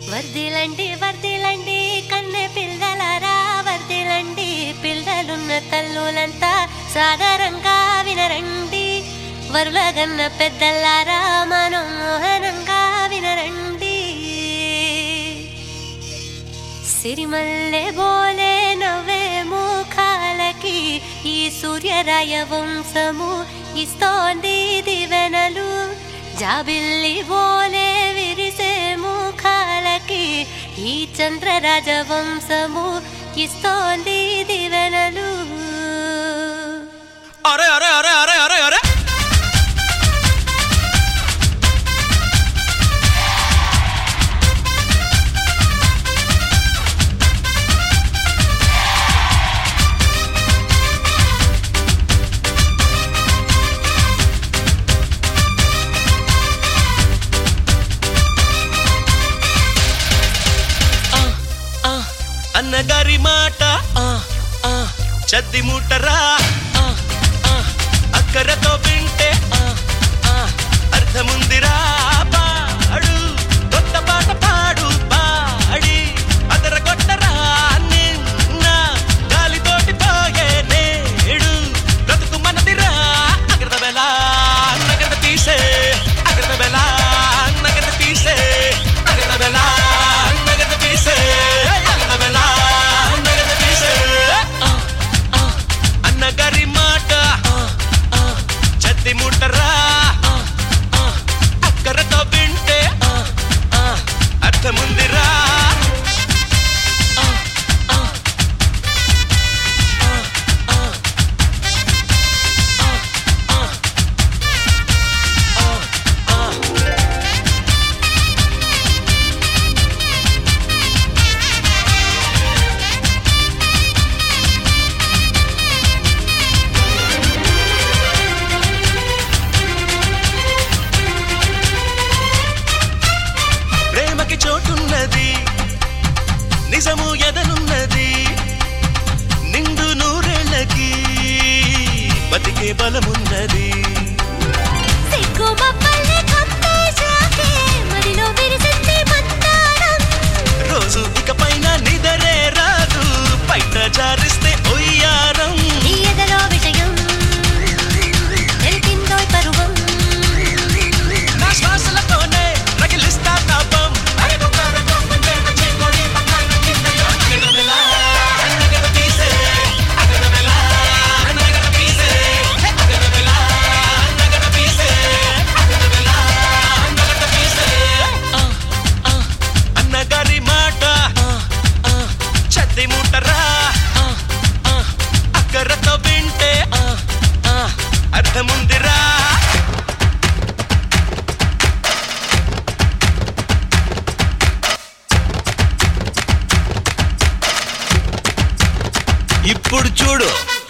వర్దిలండి వర్దిలండి కన్నె పిల్లలారా వర్దిలండి పిల్లలున్న తల్లులంతా సాధారణంగా వినరండి వరులగన్న పెద్దలారా మనోహరంగా వినరండి సిరిమల్లె బోలే నవ్వే ముఖాలకి ఈ సూర్యరాయ వంశము ఇస్తోంది దివెనలు జాబిల్లి బోలే విరిసే ముఖాలకి ఈ చంద్రరాజ వంశము ఇస్తోంది దివెనలు అరే అరే అరే అరే అరే అరే ఆ, ఆ, అన్నగారి మాట ఆ, ఆ, చద్ది ముట్టరా ఆ, ఆ, అక్కరతో వింటే ఆ, ఆ, అర్థముందిరా పాడు కొత్త పాట పాడు పాడి అదర కొట్టరా నిన్న గాలితోటి పోయే నేడు బ్రతుకు మనదిరా అగ్రద బెలా నగద తీసే అగ్రద బెలా నగద తీసే అగ్రద బెలా నగద తీసే అగ్రద బెలా నగద తీసే ఆ, ఆ, అన్నగారి మాట ఆ, ఆ, చద్ది ముట్టరా ఆ, ఆ, అక్కరతో వింటే ఆ, ఆ, అర్థముందిరా ఆ, ఆ, ఆ, ఆ, ఆ, ఆ, ఆ. ప్రేమకి చోటున్నది నిజము ఎదనున్నది నిండు నూరేళ్ళకి బతికే బలమున్నది సిగ్గు మబ్బల్ని కప్పేశాకే మదిలో విరిసింది మందారం రోజు ఇక పైన నిదరే రాదు బయట జారిస్తే ఒయ్యారం నీ ఎదలో విషయం తెలిపిందోయ్ పరువం నా శ్వాసలతోనే రగిలిస్తా తాపం అగడబెలా, అన్నగడ తీసే, అగడబెలా, అన్నగడ తీసే, అగడబెలా, అన్నగడ తీసే, అగడబెలా, అన్నగడ తీసే. ఆ, ఆ, అన్నగారి మాట ఆ, ఆ, చద్ది ముట్టరా ఆ, ఆ, అక్కరతో వింటే ఆ, ఆ, అర్థముందిరా ఇప్పుడు చూడు